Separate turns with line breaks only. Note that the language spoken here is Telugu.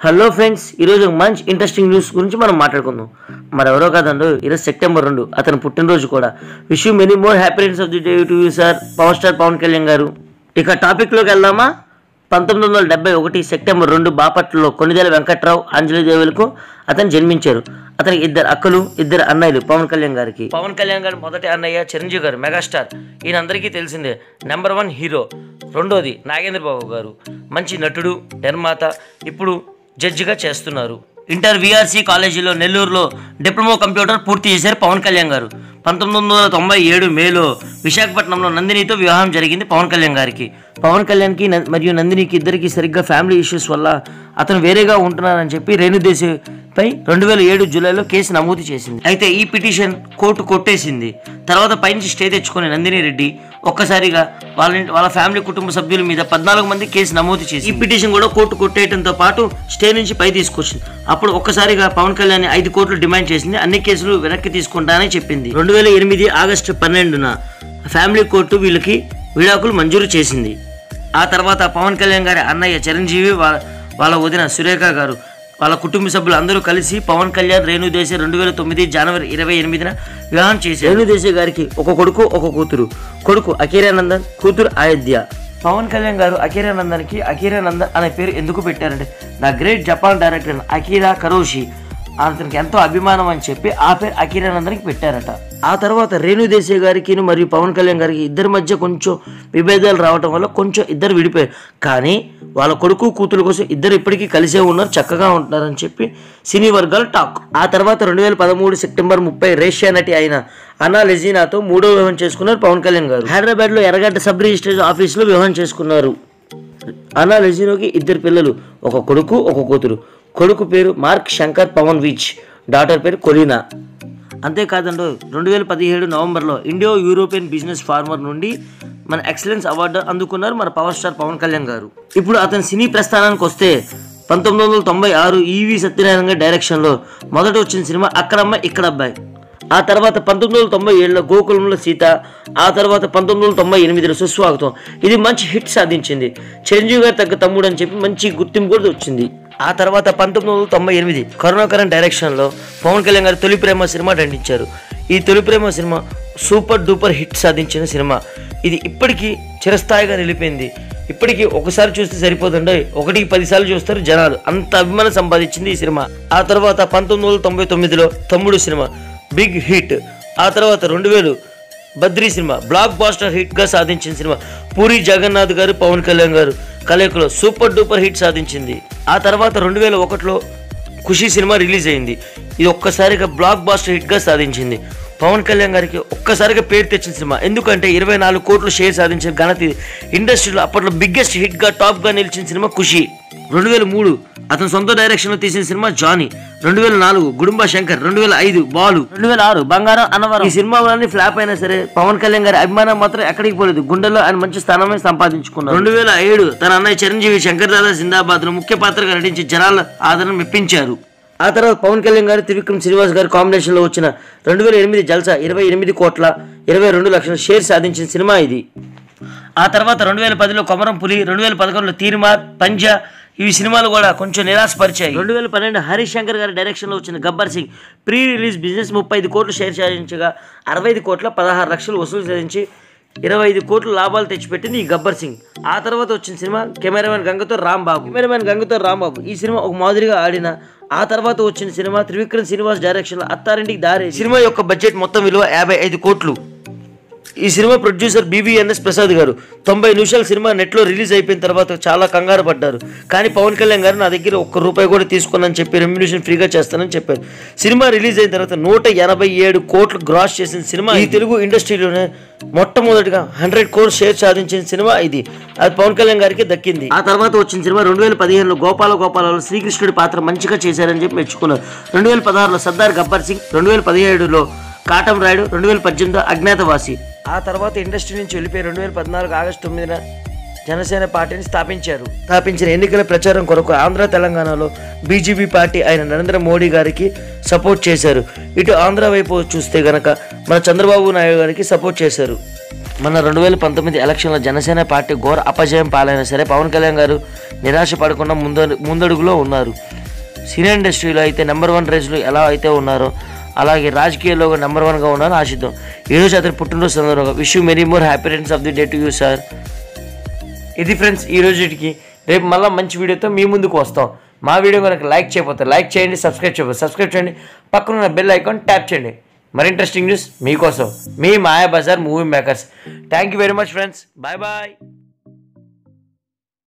హలో ఫ్రెండ్స్ ఈరోజు ఒక మంచి ఇంట్రెస్టింగ్ న్యూస్ గురించి మనం మాట్లాడుకుందాం మరి ఎవరో కాదండు ఈరోజు సెప్టెంబర్ రెండు అతని పుట్టినరోజు కూడా wish you many more happiness of the day to you sir power star Pavan Kalyan గారు ఇక టాపిక్లోకి వెళ్దామా పంతొమ్మిది వందల డెబ్బై ఒకటి సెప్టెంబర్ రెండు బాపట్లలో కొనిదెల వెంకట్రావు అంజలిదేవులకు అతను జన్మించారు అతనికి ఇద్దరు అక్కలు ఇద్దరు అన్నయ్యలు పవన్ కళ్యాణ్ గారికి పవన్ కళ్యాణ్ గారి మొదటి అన్నయ్య చిరంజీవి గారు మెగాస్టార్ ఈయన అందరికీ తెలిసిందే నెంబర్ వన్ హీరో రెండోది నాగేంద్ర బాబు గారు మంచి నటుడు నిర్మాత ఇప్పుడు జడ్జిగా చేస్తున్నారు ఇంటర్ విఆర్సి కాలేజీలో నెల్లూరులో డిప్లొమా కంప్యూటర్ పూర్తి చేశారు పవన్ కళ్యాణ్ గారు పంతొమ్మిది వందల తొంభై ఏడు మేలో విశాఖపట్నంలో నందినితో వివాహం జరిగింది పవన్ కళ్యాణ్ గారికి పవన్ కళ్యాణ్కి న- మరియు నందినికి ఇద్దరికి సరిగ్గా ఫ్యామిలీ ఇష్యూస్ వల్ల అతను వేరేగా ఉంటున్నారని చెప్పి రేణుదేశి పై రెండు వేల ఏడు జూలైలో కేసు నమోదు చేసింది అయితే ఈ పిటిషన్ కోర్టు కొట్టేసింది తర్వాత పైనుంచి స్టే తెచ్చుకుని నందిని రెడ్డి ఒక్కసారిగా వాళ్ళ ఇంటి- వాళ్ళ ఫ్యామిలీ కుటుంబ సభ్యుల మీద పద్నాలుగు మంది కేసు నమోదు చేసి ఈ పిటిషన్ కూడా కోర్టు కొట్టేయడంతో పాటు స్టే నుంచి పై తీసుకొచ్చింది అప్పుడు ఒక్కసారిగా పవన్ కళ్యాణ్ ఐదు కోట్లు డిమాండ్ చేసింది అన్ని కేసులు వెనక్కి తీసుకుంటానని చెప్పింది రెండు వేల ఎనిమిది ఆగస్టు పన్నెండున ఫ్యామిలీ కోర్టు వీళ్ళకి విడాకులు మంజూరు చేసింది ఆ తర్వాత పవన్ కళ్యాణ్ గారి అన్నయ్య చిరంజీవి వా- వాళ్ళ వదిన సురేఖ గారు వాళ్ళ కుటుంబ సభ్యులు అందరూ కలిసి పవన్ కళ్యాణ్ రేణు దేశాయ్ రెండు వేల తొమ్మిది జనవరి ఇరవై ఎనిమిదిన వివాహం చేశారు రేణు దేశాయ్ గారికి ఒక కొడుకు ఒక కూతురు కొడుకు అఖీరానందన్ కూతురు అయోధ్య పవన్ కళ్యాణ్ గారు అఖీరానందన్కి అఖీరానందన్ అనే పేరు ఎందుకు పెట్టారంటే the great Japan director Akira Kurosawa అతనికి ఎంతో అభిమానం అని చెప్పి ఆ పేరు అఖీరానందన్కి పెట్టారట ఆ తర్వాత రేణు దేశాయ్ గారికి మరియు పవన్ కళ్యాణ్ గారికి ఇద్దరి మధ్య కొంచెం విభేదాలు రావటం వల్ల కొంచెం ఇద్దరు విడిపోయారు కానీ వాళ్ళ కొడుకు కూతురు కోసం ఇద్దరు ఇప్పటికీ కలిసే ఉన్నారు చక్కగా ఉంటున్నారని చెప్పి సినీ వర్గాలు టాక్ ఆ తర్వాత రెండు వేల పదమూడు సెప్టెంబర్ ముప్పై రేషియా నటి అయిన అనా లెజీనాతో మూడో వివాహం చేసుకున్నారు పవన్ కళ్యాణ్ గారు హైదరాబాద్ లో ఎర్రగడ్డ సబ్ రిజిస్ట్రేషన్ ఆఫీస్ లో వివాహం చేసుకున్నారు అనా లెజినోకి ఇద్దరు పిల్లలు ఒక కొడుకు ఒక కూతురు కొడుకు పేరు Mark Shankar Pavan which daughter పేరు కొలీనా అంతేకాదండి రెండు వేల పదిహేడు నవంబర్లో ఇండియో యూరోపియన్ బిజినెస్ ఫార్మర్ నుండి మన ఎక్సలెన్స్ అవార్డు అందుకున్నారు మన పవర్ స్టార్ పవన్ కళ్యాణ్ గారు ఇప్పుడు అతని సినీ ప్రస్థానానికి వస్తే పంతొమ్మిది వందల తొంభై ఆరు ఈవి సత్యనారాయణ గారి డైరెక్షన్లో మొదట వచ్చిన సినిమా అక్కడమ్మ ఇక్కడ అబ్బాయి ఆ తర్వాత పంతొమ్మిది వందల తొంభై ఏడులో గోకులంలో సీత ఆ తర్వాత పంతొమ్మిది వందల తొంభై ఎనిమిదిలో సుస్వాగతం ఇది మంచి హిట్ సాధించింది చిరంజీవి గారి తగ్గ తమ్ముడు అని చెప్పి మంచి గుర్తింపు కూడా వచ్చింది ఆ తర్వాత పంతొమ్మిది వందల తొంభై ఎనిమిది కరుణాకరన్ డైరెక్షన్లో పవన్ కళ్యాణ్ గారు తొలి ప్రేమ సినిమా నటించారు ఈ తొలి ప్రేమ సినిమా సూపర్ డూపర్ హిట్ సాధించిన సినిమా ఇది ఇప్పటికీ చిరస్థాయిగా నిలిపింది ఇప్పటికీ ఒకసారి చూస్తే సరిపోతుండే ఒకటికి పదిసార్లు చూస్తారు జనాలు అంత అభిమానం సంపాదించింది ఈ సినిమా ఆ తర్వాత పంతొమ్మిది వందల తొంభై తొమ్మిదిలో తమ్ముడు సినిమా బిగ్ హిట్ ఆ తర్వాత రెండు వేలు బద్రీ సినిమా బ్లాక్ బాస్టర్ హిట్ గా సాధించిన సినిమా పూరి జగన్నాథ్ గారు పవన్ కళ్యాణ్ గారు కలయికలో సూపర్ డూపర్ హిట్ సాధించింది ఆ తర్వాత రెండు వేల ఒకటిలో ఖుషి సినిమా రిలీజ్ అయింది ఇది ఒక్కసారిగా బ్లాక్ బాస్టర్ హిట్ గా సాధించింది పవన్ కళ్యాణ్ గారికి ఒక్కసారిగా పేరు తెచ్చిన సినిమా ఎందుకంటే ఇరవై నాలుగు కోట్లు షేర్ సాధించిన ఘనత ఇది ఇండస్ట్రీలో అప్పట్లో బిగ్గెస్ట్ హిట్ గా టాప్ గా నిలిచిన సినిమా ఖుషి రెండు వేల మూడు అతని సొంత డైరెక్షన్ లో తీసిన సినిమా జానీ రెండు వేల నాలుగు గుడుంబ శంకర్ రెండు వేల ఐదు బాలు రెండు వేల ఆరు బంగారం అన్నవరం ఈ సినిమాలన్నీ ఫ్లాప్ అయినా సరే పవన్ కళ్యాణ్ గారి అభిమానం మాత్రం ఎక్కడికి పోలేదు గుండెల్లో ఆయన మంచి స్థానమే సంపాదించుకున్నారు రెండు వేల ఏడు తన అన్నయ్య చిరంజీవి శంకర్ దాదా జిందాబాద్ లో ముఖ్య పాత్రగా నటించి జనాల ఆదరణ మెప్పించారు ఆ తర్వాత పవన్ కళ్యాణ్ గారు త్రివిక్రమ్ శ్రీనివాస్ గారి కాంబినేషన్ లో వచ్చిన రెండు వేల ఎనిమిది జల్సా ఇరవై ఎనిమిది కోట్ల ఇరవై రెండు లక్షల షేర్ సాధించిన సినిమా ఇది ఆ తర్వాత రెండు వేల పదిలో కొమరం పులి రెండు వేల పదకొండులో తీర్మార్ పంజా ఈ సినిమాలు కూడా కొంచెం నిరాశపరిచాయి రెండు వేల పన్నెండు హరీష్ శంకర్ గారి డైరెక్షన్లో వచ్చిన Gabbar Singh pre release business ముప్పై ఐదు కోట్లు షేర్ సాధించగా అరవై ఐదు కోట్ల పదహారు లక్షలు వసూలు సాధించి ఇరవై ఐదు కోట్ల లాభాలు తెచ్చిపెట్టింది ఈ గబ్బర్ సింగ్ ఆ తర్వాత వచ్చిన సినిమా కెమెరామెన్ గంగతో రాంబాబు కెమెరామెన్ గంగతో రాంబాబు ఈ సినిమా ఒక మాదిరిగా ఆడిన ఆ తర్వాత వచ్చిన సినిమా త్రివిక్రమ్ శ్రీనివాస్ డైరెక్షన్లో అత్తారింటికి దారి సినిమా యొక్క బడ్జెట్ మొత్తం విలువ యాభై ఐదు కోట్లు ఈ సినిమా ప్రొడ్యూసర్ బీవీఎన్ఎస్ ప్రసాద్ గారు తొంభై నిమిషాల సినిమా నెట్లో రిలీజ్ అయిపోయిన తర్వాత చాలా కంగారు పడ్డారు కానీ పవన్ కళ్యాణ్ గారు నా దగ్గర ఒక్క రూపాయి కూడా తీసుకున్నాను చెప్పి రెమ్యునేషన్ ఫ్రీగా చేస్తానని చెప్పారు సినిమా రిలీజ్ అయిన తర్వాత నూట ఎనభై ఏడు కోట్లు గ్రాస్ చేసిన సినిమా ఈ తెలుగు ఇండస్ట్రీలోనే మొట్టమొదటిగా హండ్రెడ్ కోర్ షేర్ సాధించిన సినిమా ఇది అది పవన్ కళ్యాణ్ గారికి దక్కింది ఆ తర్వాత వచ్చిన సినిమా రెండు వేల పదిహేనులో గోపాల గోపాలలో శ్రీకృష్ణుడి పాత్ర మంచిగా చేశారని చెప్పి మెచ్చుకున్నారు రెండు వేల పదహారులో సర్దార్ గబ్బర్ సింగ్ రెండు వేల పదిహేడులో కాటం రాయుడు రెండు వేల పద్దెనిమిదిలో అజ్ఞాతవాసి ఆ తర్వాత ఇండస్ట్రీ నుంచి వెళ్ళిపోయి రెండు వేల పద్నాలుగు ఆగస్టు తొమ్మిదిన జనసేన పార్టీని స్థాపించారు స్థాపించిన ఎన్నికల ప్రచారం కొరకు ఆంధ్ర తెలంగాణలో బీజేపీ పార్టీ అయిన నరేంద్ర మోడీ గారికి సపోర్ట్ చేశారు ఇటు ఆంధ్ర వైపు చూస్తే గనక మన చంద్రబాబు నాయుడు గారికి సపోర్ట్ చేశారు మన రెండు వేల పంతొమ్మిది ఎలక్షన్లో జనసేన పార్టీ ఘోర అపజయం పాలైనా సరే పవన్ కళ్యాణ్ గారు నిరాశ పడకుండా ముంద ముందడుగులో ఉన్నారు సినీ ఇండస్ట్రీలో అయితే నెంబర్ వన్ రేస్లో ఎలా అయితే ఉన్నారో అలాగే రాజకీయాల్లో నెంబర్ వన్గా ఉన్నారని ఆశిద్దాం ఈరోజు అతని పుట్టినరోజు సందర్భంగా wish you many more happy returns of the day to you sir ఇది ఫ్రెండ్స్ ఈ రోజుకి రేపు మళ్ళీ మంచి వీడియోతో మీ ముందుకు వస్తాం మా వీడియో కనుక లైక్ చేయకపోతే లైక్ చేయండి సబ్స్క్రైబ్ చేయకపోతే సబ్స్క్రైబ్ చేయండి పక్కన ఉన్న బెల్ ఐకాన్ ట్యాప్ చేయండి మరి ఇంట్రెస్టింగ్ న్యూస్ మీకోసం మీ Maya Bazar movie makers thank you very much friends bye bye